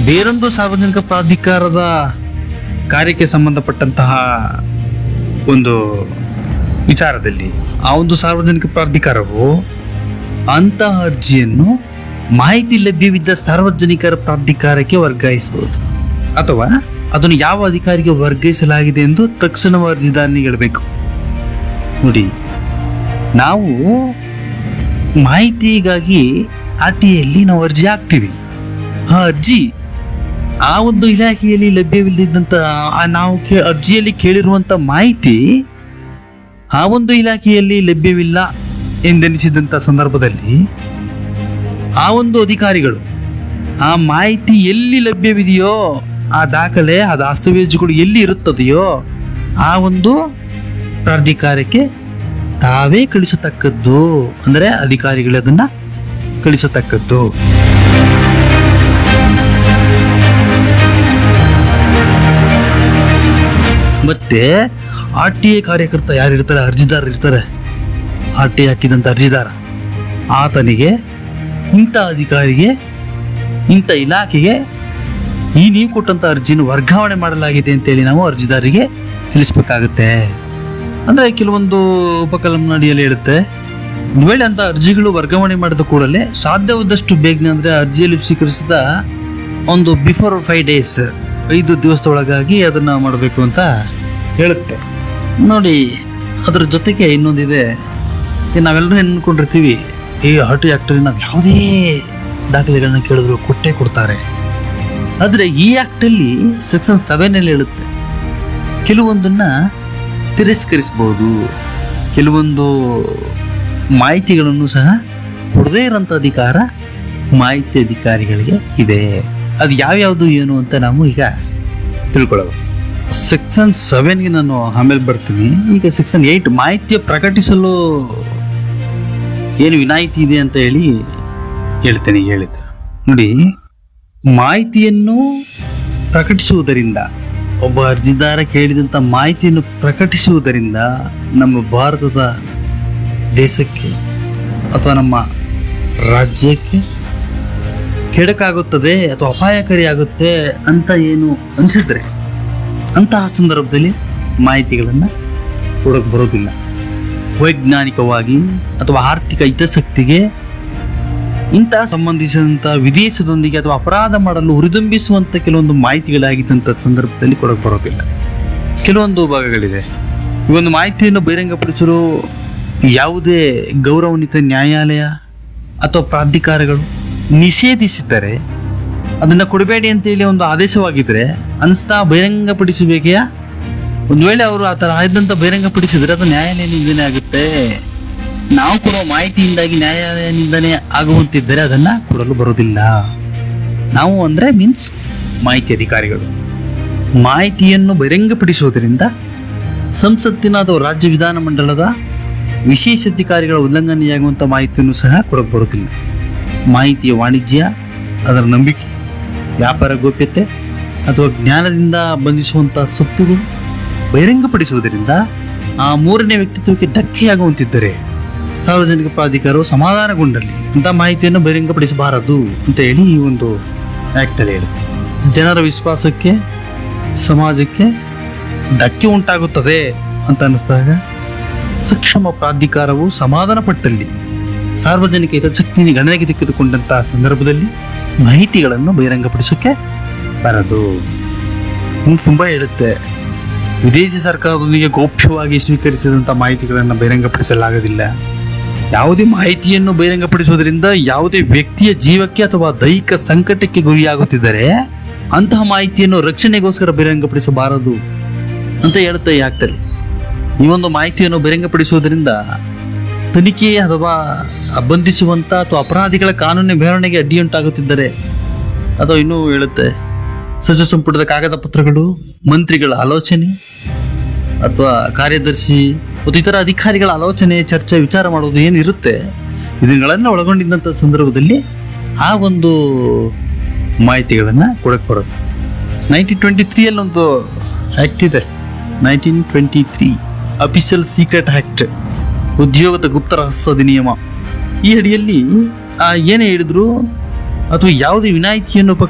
ಬೇರೊಂದು ಸಾರ್ವಜನಿಕ ಪ್ರಾಧಿಕಾರದ ಕಾರ್ಯಕ್ಕೆ ಸಂಬಂಧಪಟ್ಟಂತಹ ಒಂದು ವಿಚಾರದಲ್ಲಿ ಆ ಒಂದು ಸಾರ್ವಜನಿಕ ಪ್ರಾಧಿಕಾರವು ಅಂತಹ ಅರ್ಜಿಯನ್ನು ಮಾಹಿತಿ ಲಭ್ಯವಿದ್ದ ಸಾರ್ವಜನಿಕರ ಪ್ರಾಧಿಕಾರಕ್ಕೆ ವರ್ಗಾಯಿಸಬಹುದು ಅಥವಾ ಅದನ್ನು ಯಾವ ಅಧಿಕಾರಿಗೆ ವರ್ಗಾಯಿಸಲಾಗಿದೆ ಎಂದು ತಕ್ಷಣ ಅರ್ಜಿದಾರನಿಗೆ ಹೇಳಬೇಕು ನೋಡಿ ನಾವು ಮಾಹಿತಿಗಾಗಿ ಆರ್ ಟಿ ಐಯಲ್ಲಿ ನಾವು ಅರ್ಜಿ ಹಾಕ್ತೀವಿ ಆ ಅರ್ಜಿ ಆ ಒಂದು ಇಲಾಖೆಯಲ್ಲಿ ಲಭ್ಯವಿಲ್ಲದಿದ್ದಂಥ ಆ ನಾವು ಕೇ ಅರ್ಜಿಯಲ್ಲಿ ಕೇಳಿರುವಂಥ ಮಾಹಿತಿ ಆ ಒಂದು ಇಲಾಖೆಯಲ್ಲಿ ಲಭ್ಯವಿಲ್ಲ ಎಂದೆನಿಸಿದಂಥ ಸಂದರ್ಭದಲ್ಲಿ ಆ ಒಂದು ಅಧಿಕಾರಿಗಳು ಆ ಮಾಹಿತಿ ಎಲ್ಲಿ ಲಭ್ಯವಿದೆಯೋ ಆ ದಾಖಲೆ ಆ ದಸ್ತಾವೇಜುಗಳು ಎಲ್ಲಿ ಇರುತ್ತದೆಯೋ ಆ ಒಂದು ಪ್ರಾಧಿಕಾರಕ್ಕೆ ತಾವೇ ಕಳಿಸತಕ್ಕದ್ದು ಅಂದರೆ ಅಧಿಕಾರಿಗಳು ಅದನ್ನ ಕಳಿಸತಕ್ಕದ್ದು ಮತ್ತೆ ಆರ್ ಟಿ ಐ ಕಾರ್ಯಕರ್ತ ಯಾರು ಇರ್ತಾರೆ ಅರ್ಜಿದಾರರು ಇರ್ತಾರೆ ಆರ್ ಟಿ ಐ ಹಾಕಿದಂಥ ಅರ್ಜಿದಾರ ಆತನಿಗೆ ಇಂಥ ಅಧಿಕಾರಿಗೆ ಇಂಥ ಇಲಾಖೆಗೆ ಈ ನೀವು ಕೊಟ್ಟಂತ ಅರ್ಜಿನ ವರ್ಗಾವಣೆ ಮಾಡಲಾಗಿದೆ ಅಂತೇಳಿ ನಾವು ಅರ್ಜಿದಾರರಿಗೆ ತಿಳಿಸ್ಬೇಕಾಗುತ್ತೆ ಅಂದ್ರೆ ಕೆಲವೊಂದು ಉಪಕಲಂನ ಅಡಿಯಲ್ಲಿ ಹೇಳುತ್ತೆ ಒಂದು ವೇಳೆ ಅಂತ ಅರ್ಜಿಗಳು ವರ್ಗಾವಣೆ ಮಾಡಿದ ಕೂಡಲೇ ಸಾಧ್ಯವಾದಷ್ಟು ಬೇಗನೆ ಅಂದ್ರೆ ಅರ್ಜಿಯಲ್ಲಿ ಸ್ವೀಕರಿಸಿದ ಒಂದು ಬಿಫೋರ್ ಫೈವ್ ಡೇಸ್ ಐದು ದಿವಸದ ಒಳಗಾಗಿ ಅದನ್ನ ಮಾಡಬೇಕು ಅಂತ ಹೇಳುತ್ತೆ ನೋಡಿ ಅದ್ರ ಜೊತೆಗೆ ಇನ್ನೊಂದಿದೆ ಈ ನಾವೆಲ್ಲರೂ ಏನ್ ಅನ್ಕೊಂಡಿರ್ತೀವಿ ಈ ಆರ್ಟಿ ಆಕ್ಟಲ್ಲಿ ನಾವು ಯಾವುದೇ ದಾಖಲೆಗಳನ್ನ ಕೇಳಿದ್ರು ಕೊಟ್ಟೇ ಕೊಡ್ತಾರೆ ಆದ್ರೆ ಈ ಆಕ್ಟ್ ಅಲ್ಲಿ ಸೆಕ್ಷನ್ ಸೆವೆನ್ ಅಲ್ಲಿ ಹೇಳುತ್ತೆ ಕೆಲವೊಂದನ್ನ ತಿರಸ್ಕರಿಸಬಹುದು ಕೆಲವೊಂದು ಮಾಹಿತಿಗಳನ್ನು ಸಹ ಕೊಡದೇ ಇರೋಂಥ ಅಧಿಕಾರ ಮಾಹಿತಿ ಅಧಿಕಾರಿಗಳಿಗೆ ಇದೆ ಅದು ಯಾವ್ಯಾವುದು ಏನು ಅಂತ ನಾವು ಈಗ ತಿಳ್ಕೊಳ್ಳೋದು ಸೆಕ್ಷನ್ ಸೆವೆನ್ಗೆ ನಾನು ಆಮೇಲೆ ಬರ್ತೀನಿ ಈಗ ಸೆಕ್ಷನ್ ಏಯ್ಟ್ ಮಾಹಿತಿಯ ಪ್ರಕಟಿಸಲು ಏನು ವಿನಾಯಿತಿ ಇದೆ ಅಂತ ಹೇಳಿ ಹೇಳ್ತೇನೆ ಈಗ ಹೇಳಿದ್ರು ನೋಡಿ ಮಾಹಿತಿಯನ್ನು ಪ್ರಕಟಿಸುವುದರಿಂದ ಒಬ್ಬ ಅರ್ಜಿದಾರ ಕೇಳಿದಂಥ ಮಾಹಿತಿಯನ್ನು ಪ್ರಕಟಿಸುವುದರಿಂದ ನಮ್ಮ ಭಾರತದ ದೇಶಕ್ಕೆ ಅಥವಾ ನಮ್ಮ ರಾಜ್ಯಕ್ಕೆ ಕೆಡಕಾಗುತ್ತದೆ ಅಥವಾ ಅಪಾಯಕಾರಿ ಆಗುತ್ತೆ ಅಂತ ಏನು ಅನಿಸಿದ್ರೆ ಅಂತಹ ಸಂದರ್ಭದಲ್ಲಿ ಮಾಹಿತಿಗಳನ್ನು ಕೊಡಕ್ಕೆ ಬರೋದಿಲ್ಲ ವೈಜ್ಞಾನಿಕವಾಗಿ ಅಥವಾ ಆರ್ಥಿಕ ಹಿತಾಸಕ್ತಿಗೆ ಇಂತಹ ಸಂಬಂಧಿಸಿದಂಥ ವಿದೇಶದೊಂದಿಗೆ ಅಥವಾ ಅಪರಾಧ ಮಾಡಲು ಹುರಿದುಂಬಿಸುವಂಥ ಕೆಲವೊಂದು ಮಾಹಿತಿಗಳಾಗಿದ್ದಂಥ ಸಂದರ್ಭದಲ್ಲಿ ಕೊಡಕ್ಕೆ ಬರೋದಿಲ್ಲ ಕೆಲವೊಂದು ಭಾಗಗಳಿದೆ ಈ ಒಂದು ಮಾಹಿತಿಯನ್ನು ಬಹಿರಂಗಪಡಿಸಲು ಯಾವುದೇ ಗೌರವಾನ್ವಿತ ನ್ಯಾಯಾಲಯ ಅಥವಾ ಪ್ರಾಧಿಕಾರಗಳು ನಿಷೇಧಿಸಿದ್ದರೆ ಅದನ್ನು ಕೊಡಬೇಡಿ ಅಂತೇಳಿ ಒಂದು ಆದೇಶವಾಗಿದ್ದರೆ ಅಂತ ಬಹಿರಂಗಪಡಿಸುವಿಕೆಯ ಒಂದು ವೇಳೆ ಅವರು ಆ ಥರ ಆಯ್ದಂತ ಬಹಿರಂಗಪಡಿಸಿದ್ರೆ ಅದು ನ್ಯಾಯಾಲಯ ನಿಂದನೆ ಆಗುತ್ತೆ ನಾವು ಕೊಡುವ ಮಾಹಿತಿಯಿಂದಾಗಿ ನ್ಯಾಯಾಲಯ ನಿಂದನೆ ಆಗುವಂತಿದ್ದರೆ ಅದನ್ನ ಕೊಡಲು ಬರುವುದಿಲ್ಲ ನಾವು ಅಂದ್ರೆ ಮೀನ್ಸ್ ಮಾಹಿತಿ ಅಧಿಕಾರಿಗಳು ಮಾಹಿತಿಯನ್ನು ಬಹಿರಂಗಪಡಿಸುವುದರಿಂದ ಸಂಸತ್ತಿನ ಅಥವಾ ರಾಜ್ಯ ವಿಧಾನಮಂಡಲದ ವಿಶೇಷಾಧಿಕಾರಿಗಳ ಉಲ್ಲಂಘನೆಯಾಗುವಂಥ ಮಾಹಿತಿಯನ್ನು ಸಹ ಕೊಡಕ್ಕೆ ಬರುವುದಿಲ್ಲ ಮಾಹಿತಿಯ ವಾಣಿಜ್ಯ ಅದರ ನಂಬಿಕೆ ವ್ಯಾಪಾರ ಗೋಪ್ಯತೆ ಅಥವಾ ಜ್ಞಾನದಿಂದ ಬಂಧಿಸುವಂಥ ಸೊತ್ತುಗಳು ಬಹಿರಂಗಪಡಿಸುವುದರಿಂದ ಆ ಮೂರನೇ ವ್ಯಕ್ತಿತ್ವಕ್ಕೆ ಧಕ್ಕೆಯಾಗುವಂತಿದ್ದರೆ ಸಾರ್ವಜನಿಕ ಪ್ರಾಧಿಕಾರವು ಸಮಾಧಾನಗೊಂಡಲ್ಲಿ ಇಂಥ ಮಾಹಿತಿಯನ್ನು ಬಹಿರಂಗಪಡಿಸಬಾರದು ಅಂತ ಹೇಳಿ ಈ ಒಂದು ಆ್ಯಕ್ಟಲ್ಲಿ ಹೇಳುತ್ತೆ ಜನರ ವಿಶ್ವಾಸಕ್ಕೆ ಸಮಾಜಕ್ಕೆ ಧಕ್ಕೆ ಉಂಟಾಗುತ್ತದೆ ಅಂತ ಅನ್ನಿಸಿದಾಗ ಸಕ್ಷಮ ಪ್ರಾಧಿಕಾರವು ಸಮಾಧಾನ ಪಟ್ಟಲ್ಲಿ ಸಾರ್ವಜನಿಕ ಹಿತಾಸಕ್ತಿಯನ್ನು ಗಣನೆಗೆ ತೆಗೆದುಕೊಂಡಂತಹ ಸಂದರ್ಭದಲ್ಲಿ ಮಾಹಿತಿಗಳನ್ನು ಬಹಿರಂಗಪಡಿಸೋಕೆ ಬರದು ಮುಂದೆ ತುಂಬಾ ಹೇಳುತ್ತೆ ವಿದೇಶಿ ಸರ್ಕಾರದೊಂದಿಗೆ ಗೌಪ್ಯವಾಗಿ ಸ್ವೀಕರಿಸಿದಂಥ ಮಾಹಿತಿಗಳನ್ನು ಬಹಿರಂಗಪಡಿಸಲಾಗದಿಲ್ಲ ಯಾವುದೇ ಮಾಹಿತಿಯನ್ನು ಬಹಿರಂಗಪಡಿಸುವುದರಿಂದ ಯಾವುದೇ ವ್ಯಕ್ತಿಯ ಜೀವಕ್ಕೆ ಅಥವಾ ದೈಹಿಕ ಸಂಕಟಕ್ಕೆ ಗುರಿಯಾಗುತ್ತಿದ್ದರೆ ಅಂತಹ ಮಾಹಿತಿಯನ್ನು ರಕ್ಷಣೆಗೋಸ್ಕರ ಬಹಿರಂಗಪಡಿಸಬಾರದು ಅಂತ ಹೇಳುತ್ತೆ ಈ ಆಕ್ಟಲ್ಲಿ ಈ ಒಂದು ಮಾಹಿತಿಯನ್ನು ಬಹಿರಂಗಪಡಿಸುವುದರಿಂದ ತನಿಖೆ ಅಥವಾ ಬಂಧಿಸುವಂತ ಅಥವಾ ಅಪರಾಧಿಗಳ ಕಾನೂನಿನ ಬೆಳವಣಿಗೆ ಅಡ್ಡಿಯುಂಟಾಗುತ್ತಿದ್ದರೆ ಅಥವಾ ಇನ್ನೂ ಹೇಳುತ್ತೆ ಸಚಿವ ಸಂಪುಟದ ಕಾಗದ ಪತ್ರಗಳು ಮಂತ್ರಿಗಳ ಆಲೋಚನೆ ಅಥವಾ ಕಾರ್ಯದರ್ಶಿ ಮತ್ತು ಇತರ ಅಧಿಕಾರಿಗಳ ಆಲೋಚನೆ ಚರ್ಚೆ ವಿಚಾರ ಮಾಡೋದು ಏನು ಇರುತ್ತೆ ಇದನ್ನೆಲ್ಲ ಒಳಗೊಂಡಿದ್ದಂಥ ಸಂದರ್ಭದಲ್ಲಿ ಆ ಒಂದು ಮಾಹಿತಿಗಳನ್ನು ಕೊಡಕ್ಕೆ ಬರುತ್ತೆ ನೈನ್ಟೀನ್ ಟ್ವೆಂಟಿ ತ್ರೀಯಲ್ಲಿ ಒಂದು ಆ್ಯಕ್ಟ್ ಇದೆ nineteen twenty three official secret act ಉದ್ಯೋಗದ ಗುಪ್ತ ರಹಸ್ಯ ಅಧಿನಿಯಮ ಈ ಅಡಿಯಲ್ಲಿ ಆ ಏನೇ ಹೇಳಿದ್ರು ಅಥವಾ ಯಾವುದೇ ವಿನಾಯಿತಿಯನ್ನು